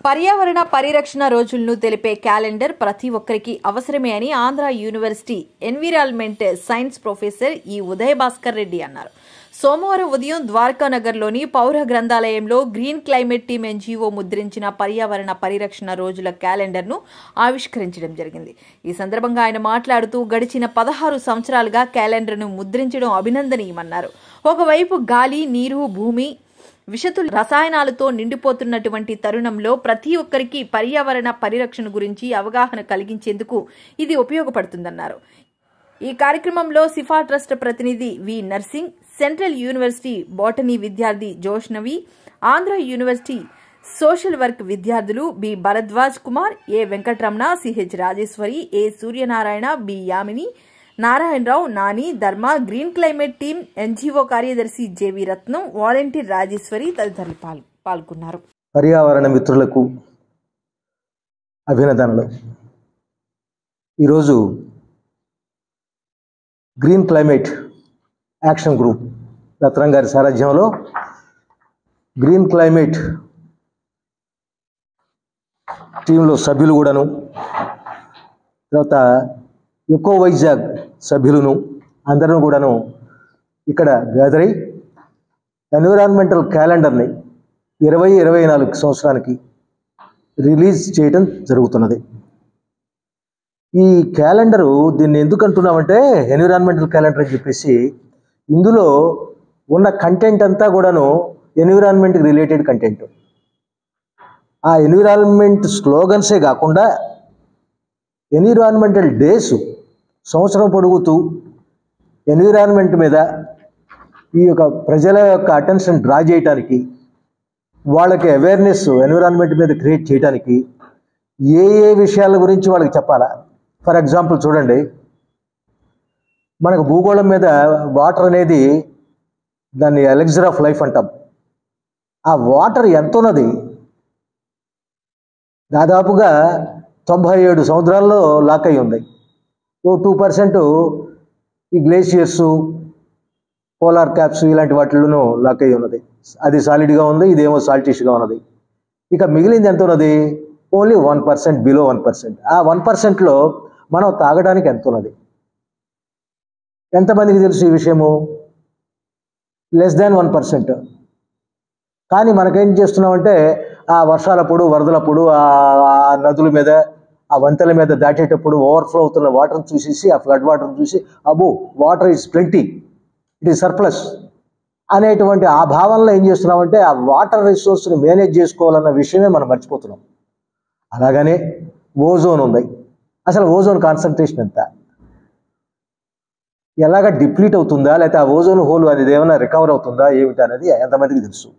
పర్యావరణ పరిరక్షణ రోజులను తెలిపే క్యాలెండర్ ప్రతి ఒక్కరికి అవసరమే అని Andhra university environment science professor ఈ ఉదయ్ భాస్కర్ రెడ్డి అన్నారు సోమవారం ఉదయం ద్వారకా నగర్లోని పౌర గ్రంథాలయంలో గ్రీన్ క్లైమేట్ టీమ్ ఎన్జీఓ ముద్రించిన పర్యావరణ పరిరక్షణ రోజుల క్యాలెండర్ను ఆవిష్కరించడం జరిగింది ఈ సందర్భంగా ఆయన మాట్లాడుతూ గడిచిన పదహారు సంవత్సరాలుగా క్యాలెండర్ను ముద్రించడం అభినందనీయమన్నారు ఒకవైపు గాలి నీరు భూమి విషతుల రసాయనాలతో నిండిపోతున్నటువంటి తరుణంలో ప్రతి ఒక్కరికి పర్యావరణ పరిరక్షణ గురించి అవగాహన కలిగించేందుకు ఇది ఉపయోగపడుతుందన్నారు ఈ కార్యక్రమంలో సిఫా ట్రస్ట్ ప్రతినిధి V Narsing central university botany విద్యార్థి Joshnavi Andhra university social work విద్యార్థులు B Bharadwaj Kumar A Venkataramana CH Rajeswari A Suryanarayana B Yamini Narayanarao Nani Dharma green climate team NGO కార్యదర్శి జేవి రత్నం వాలంటీర్ రాజేశ్వరి తదితరులు పాల్- పాల్గొన్నారు పర్యావరణ మిత్రులకు అభినందనలు ఈరోజు green climate action group Ratnam గారి సారథ్యంలో గ్రీన్ క్లైమేట్ టీంలో సభ్యులు కూడాను తర్వాత ఎకో వైజాగ్ సభ్యులను అందరూ కూడాను ఇక్కడ గ్యాదర్ అయి ఎన్విరాన్మెంటల్ క్యాలెండర్ని ఇరవై ఇరవై నాలుగు సంవత్సరానికి రిలీజ్ చేయడం జరుగుతున్నది ఈ క్యాలెండరు దీన్ని ఎందుకు అంటున్నామంటే ఎన్విరాన్మెంటల్ క్యాలెండర్ అని చెప్పేసి ఇందులో ఉన్న కంటెంట్ అంతా కూడాను ఎన్విరాన్మెంట్కి రిలేటెడ్ కంటెంట్ ఆ ఎన్విరాన్మెంట్ స్లోగన్సే కాకుండా ఎన్విరాన్మెంటల్ డేస్ సంవత్సరం పొడుగుతూ ఎన్విరాన్మెంట్ మీద ఈ యొక్క ప్రజల యొక్క అటెన్షన్ డ్రా చేయడానికి వాళ్ళకి అవేర్నెస్ ఎన్విరాన్మెంట్ మీద క్రియేట్ చేయడానికి ఏ ఏ విషయాల గురించి వాళ్ళకి చెప్పాలా ఫర్ ఎగ్జాంపుల్ చూడండి మనకు భూగోళం మీద వాటర్ అనేది దాన్ని ఎలెక్జర్ ఆఫ్ లైఫ్ అంటాం ఆ వాటర్ ఎంత ఉన్నది దాదాపుగా తొంభై ఏడు సముద్రాల్లో లాక్ అయి ఉంది ఓ టూ పర్సెంట్ ఈ గ్లేషియర్స్ పోలార్ క్యాప్స్ ఇలాంటి వాటిల్లోనూ లాక్ అయి ఉన్నది అది సాలిడ్గా ఉంది ఇదేమో సాల్టిష్గా ఉన్నది ఇక మిగిలింది ఎంత ఉన్నది only one percent below one percent ఆ వన్ పర్సెంట్లో మనం తాగడానికి ఎంత ఉన్నది ఎంతమందికి తెలుసు ఈ విషయము లెస్ దాన్ వన్ పర్సెంట్ కానీ మనకేం చేస్తున్నామంటే ఆ వర్షాలప్పుడు వరదలప్పుడు ఆ ఆ నదుల మీద ఆ వంతెల మీద దాటేటప్పుడు ఓవర్ఫ్లో అవుతున్న వాటర్ని చూసేసి ఆ ఫ్లడ్ వాటర్ని చూసి అబ్బో water is plenty it is surplus అనేటువంటి ఆ భావనలో ఏం చేస్తున్నామంటే ఆ వాటర్ రిసోర్స్ని మేనేజ్ చేసుకోవాలన్న విషయమే మనం మర్చిపోతున్నాం అలాగనే ఓజోన్ ఉంది అసలు ఓజోన్ కాన్సన్ట్రేషన్ ఎంత ఎలాగ డిప్లీట్ అవుతుందా లేకపోతే ఆ ఓజోన్ హోల్ అనేది ఏమైనా రికవర్ అవుతుందా ఏమిటి అనేది ఎంతమందికి తెలుసు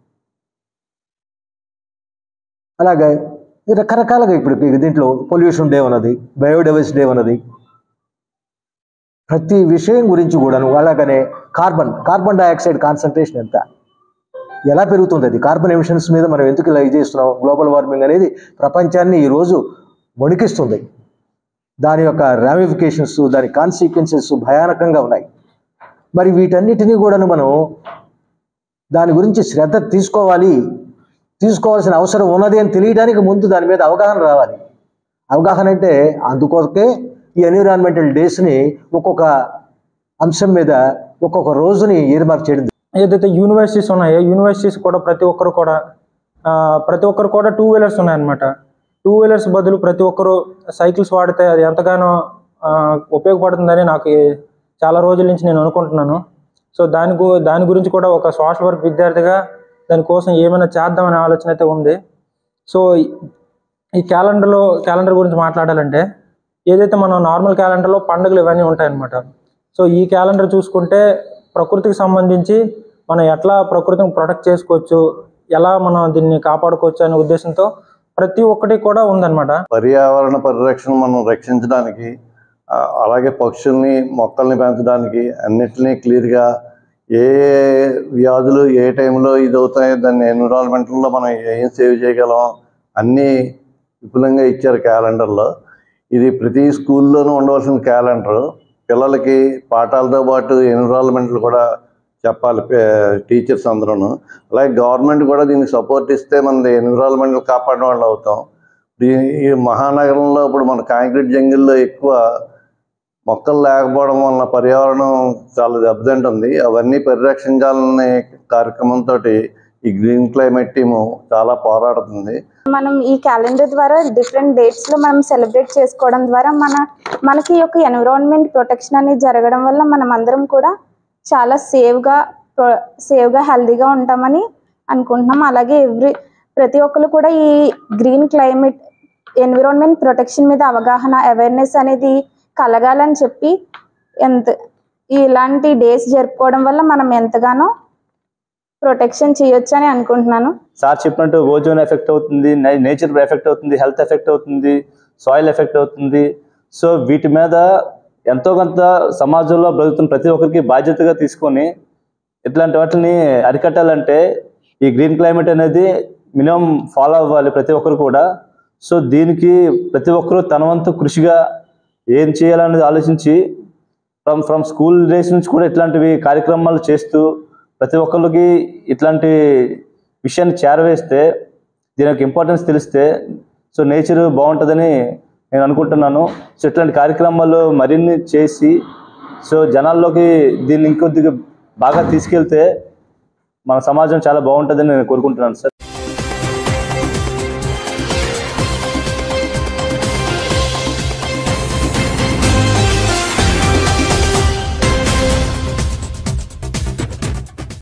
అలాగే ఈ రకరకాలుగా ఇప్పుడు దీంట్లో పొల్యూషన్ డే ఉన్నది బయోడైవర్సిటీ డే ఉన్నది ప్రతి విషయం గురించి కూడాను అలాగనే కార్బన్ కార్బన్ డైఆక్సైడ్ కాన్సన్ట్రేషన్ ఎంత ఎలా పెరుగుతుంది అది కార్బన్ ఎమిషన్స్ మీద మనం ఎందుకు ఇలా ఇది చేస్తున్నాం గ్లోబల్ వార్మింగ్ అనేది ప్రపంచాన్ని ఈరోజు వణికిస్తుంది దాని యొక్క రామిఫికేషన్స్ దాని కాన్సిక్వెన్సెస్ భయానకంగా ఉన్నాయి మరి వీటన్నిటినీ కూడాను మనం దాని గురించి శ్రద్ధ తీసుకోవాలి తీసుకోవాల్సిన అవసరం ఉన్నది అని తెలియడానికి ముందు దాని మీద అవగాహన రావాలి అవగాహన అంటే అందుకోసకే ఈ ఎన్విరాన్మెంటల్ డేస్ని ఒక్కొక్క అంశం మీద ఒక్కొక్క రోజుని ఏర్పాటు చేయడం ఏదైతే యూనివర్సిటీస్ ఉన్నాయో యూనివర్సిటీస్ కూడా ప్రతి ఒక్కరు కూడా ఆ, ప్రతి ఒక్కరు కూడా టూ వీలర్స్ ఉన్నాయన్నమాట టూ వీలర్స్ బదులు ప్రతి ఒక్కరు సైకిల్స్ వాడితే అది ఎంతగానో ఆ, ఉపయోగపడుతుందని నాకు ఈ- చాలా రోజుల నుంచి నేను అనుకుంటున్నాను సో దాని గు- దాని గురించి కూడా ఒక సోషల్ వర్క్ విద్యార్థిగా దానికోసం ఏమైనా చేద్దామనే ఆలోచన అయితే ఉంది సో ఈ- ఈ క్యాలెండర్లో క్యాలెండర్ గురించి మాట్లాడాలంటే ఏదైతే మనం నార్మల్ క్యాలెండర్లో పండుగలు ఇవన్నీ ఉంటాయన్నమాట సో ఈ క్యాలెండర్ చూసుకుంటే ప్రకృతికి సంబంధించి మనం ఎట్లా ప్రకృతిని ప్రొటెక్ట్ చేసుకోవచ్చు ఎలా మనం దీన్ని కాపాడుకోవచ్చు అనే ఉద్దేశంతో ప్రతి ఒక్కటి కూడా ఉందన్నమాట పర్యావరణ పరిరక్షణ మనం రక్షించడానికి ఆ, అలాగే పక్షుల్ని మొక్కల్ని పెంచడానికి అన్నిటినీ క్లియర్గా ఏ ఏ వ్యాధులు ఏ టైంలో ఇది అవుతాయో దాన్ని ఎన్విరాన్మెంట్లో మనం ఏం సేవ్ చేయగలం అన్నీ విపులంగా ఇచ్చారు క్యాలెండర్లో ఇది ప్రతి స్కూల్లోనూ ఉండవలసిన క్యాలెండర్ పిల్లలకి పాఠాలతో పాటు ఎన్విరాన్మెంట్లు కూడా చెప్పాలి టీచర్స్ అందరూను అలాగే గవర్నమెంట్ కూడా దీనికి సపోర్ట్ ఇస్తే మన ఎన్విరాన్మెంట్ కాపాడిన వాళ్ళు అవుతాం ఈ ఈ మహానగరంలో ఇప్పుడు మన కాంక్రీట్ జంగిల్లో ఎక్కువ మొక్కలు లేకపోవడం వలన పర్యావరణం చాలా దెబ్బతింటుంది అవన్నీ పరిరక్షించాలనే కార్యక్రమంతో ఈ గ్రీన్ క్లైమేట్ టీము చాలా పోరాడుతుంది మనం ఈ క్యాలెండర్ ద్వారా డిఫరెంట్ డేట్స్ లో మనం సెలబ్రేట్ చేసుకోవడం ద్వారా మన మనకి ఈ యొక్క ఎన్విరాన్మెంట్ ప్రొటెక్షన్ అనేది జరగడం వల్ల మనం అందరం కూడా చాలా సేవ్గా సేవ్గా హెల్దీగా ఉంటామని అనుకుంటున్నాం అలాగే ఎవ్రీ ప్రతి ఒక్కరు కూడా ఈ గ్రీన్ క్లైమేట్ ఎన్విరాన్మెంట్ ప్రొటెక్షన్ మీద అవగాహన అవేర్నెస్ అనేది కలగాలని చెప్పి ఎంత ఇలాంటి డేస్ జరుపుకోవడం వల్ల మనం ఎంతగానో ప్రొటెక్షన్ చేయొచ్చు అని అనుకుంటున్నాను సార్ చెప్పినట్టు ఓజోన్ ఎఫెక్ట్ అవుతుంది నేచర్ ఎఫెక్ట్ అవుతుంది హెల్త్ ఎఫెక్ట్ అవుతుంది సాయిల్ ఎఫెక్ట్ అవుతుంది సో వీటి మీద ఎంతో కొంత సమాజంలో బ్రతుకుతున్న ప్రతి ఒక్కరికి బాధ్యతగా తీసుకొని ఇట్లాంటి వాటిని అరికట్టాలంటే ఈ గ్రీన్ క్లైమేట్ అనేది మినిమం ఫాలో అవ్వాలి ప్రతి ఒక్కరు కూడా సో దీనికి ప్రతి ఒక్కరూ తన వంతు కృషిగా ఏం చేయాలనేది ఆలోచించి ఫ్రమ్ ఫ్రమ్ స్కూల్ డేస్ నుంచి కూడా ఇట్లాంటివి కార్యక్రమాలు చేస్తూ ప్రతి ఒక్కరికి ఇట్లాంటి విషయాన్ని చేరవేస్తే దీనికి ఇంపార్టెన్స్ తెలిస్తే సో నేచర్ బాగుంటుందని నేను అనుకుంటున్నాను సో ఇట్లాంటి కార్యక్రమాలు మరిన్ని చేసి సో జనాల్లోకి దీన్ని ఇంకొద్దిగా బాగా తీసుకెళ్తే మన సమాజం చాలా బాగుంటుందని నేను కోరుకుంటున్నాను సార్